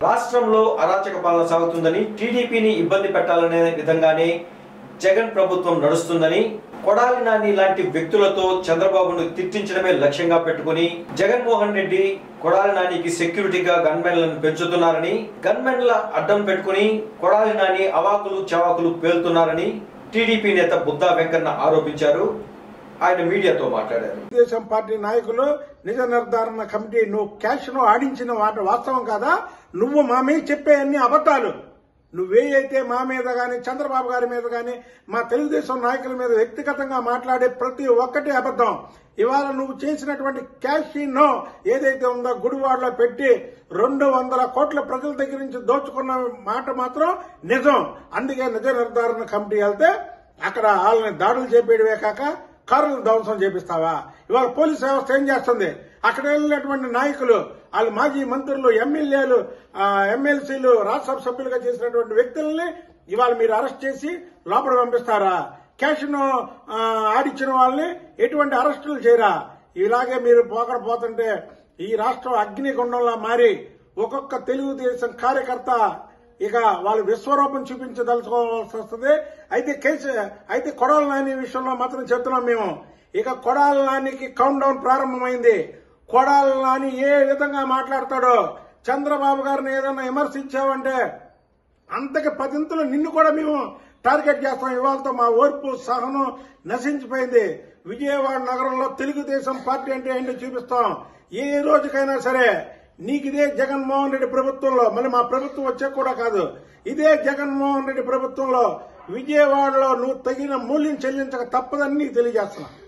రాష్ట్రంలో అరాచక పాలన సాగుతుందని టీడీపీని ఇబ్బంది పెట్టాలనే విధంగానే జగన్ ప్రభుత్వం నడుస్తుందని కొడాలి నాని లాంటి వ్యక్తులతో చంద్రబాబును తిట్టించడమే లక్ష్యంగా పెట్టుకుని జగన్మోహన్ రెడ్డి కొడాలి నానికి సెక్యూరిటీగా గన్మెన్లను పెంచుతున్నారని గన్మెన్ల అడ్డం పెట్టుకుని కొడాలి నాని అవాకులు చవాకులు పేలుతున్నారని టీడీపీ నేత బుద్దా వెంకన్న ఆరోపించారు ఆయన మీడియాతో మాట్లాడారు తెలుగుదేశం పార్టీ నాయకులు నిజ నిర్ధారణ కమిటీ నువ్వు క్యాష్ ను ఆడించిన మాట వాస్తవం కాదా నువ్వు మా మీద చెప్పే అన్ని అబద్దాలు నువ్వే అయితే మా మీద గాని చంద్రబాబు గారి మీద గాని మా తెలుగుదేశం నాయకుల మీద వ్యక్తిగతంగా మాట్లాడే ప్రతి ఒక్కటి అబద్ధం ఇవాళ నువ్వు చేసినటువంటి క్యాష్ నో ఏదైతే ఉందో గుడివాడలో పెట్టి రెండు వందల కోట్ల ప్రజల దగ్గర నుంచి దోచుకున్న మాట మాత్రం నిజం అందుకే నిజ నిర్ధారణ కమిటీ వెళ్తే అక్కడ వాళ్ళని దాడులు చేపేయడమే కాక కారులను ధ్వంసం చేపిస్తావా ఇవాళ పోలీస్ వ్యవస్థ ఏం చేస్తుంది అక్కడ వెళ్ళినటువంటి నాయకులు వాళ్ళు మాజీ మంత్రులు ఎమ్మెల్యేలు ఎమ్మెల్సీలు రాజ్యసభ సభ్యులుగా చేసినటువంటి వ్యక్తుల్ని ఇవాళ మీరు అరెస్ట్ చేసి లోపల పంపిస్తారా క్యాష్ ను ఆ, ఆడిచ్చిన వాళ్ళని ఎటువంటి అరెస్టులు చేయరా ఇలాగే మీరు పోకడ పోతుంటే ఈ రాష్ట్రం అగ్నిగుండంలా మారి ఒక్కొక్క తెలుగుదేశం కార్యకర్త ఇక వాళ్ళు విశ్వరూపం చూపించదలుచుకోవాల్సి వస్తుంది అయితే కేసు అయితే కొడాల నాని విషయంలో మాత్రం చెప్తున్నాం మేము ఇక కొడాల నానికి కౌంట్ డౌన్ ప్రారంభమైంది కొడాల నాని ఏ విధంగా మాట్లాడతాడో చంద్రబాబు గారిని ఏదైనా విమర్శించావంటే అంతకి పదింతలు నిన్ను కూడా మేము టార్గెట్ చేస్తాం ఇవాళతో మా ఓర్పు సహనం నశించిపోయింది విజయవాడ నగరంలో తెలుగుదేశం పార్టీ అంటే ఏంటో చూపిస్తాం ఏ రోజుకైనా సరే నీకు ఇదే జగన్మోహన్ రెడ్డి ప్రభుత్వంలో మళ్ళీ మా ప్రభుత్వం వచ్చే కూడా కాదు ఇదే జగన్మోహన్ రెడ్డి ప్రభుత్వంలో విజయవాడలో నువ్వు తగిన మూల్యం చెల్లించక తప్పదని నీకు తెలియజేస్తున్నా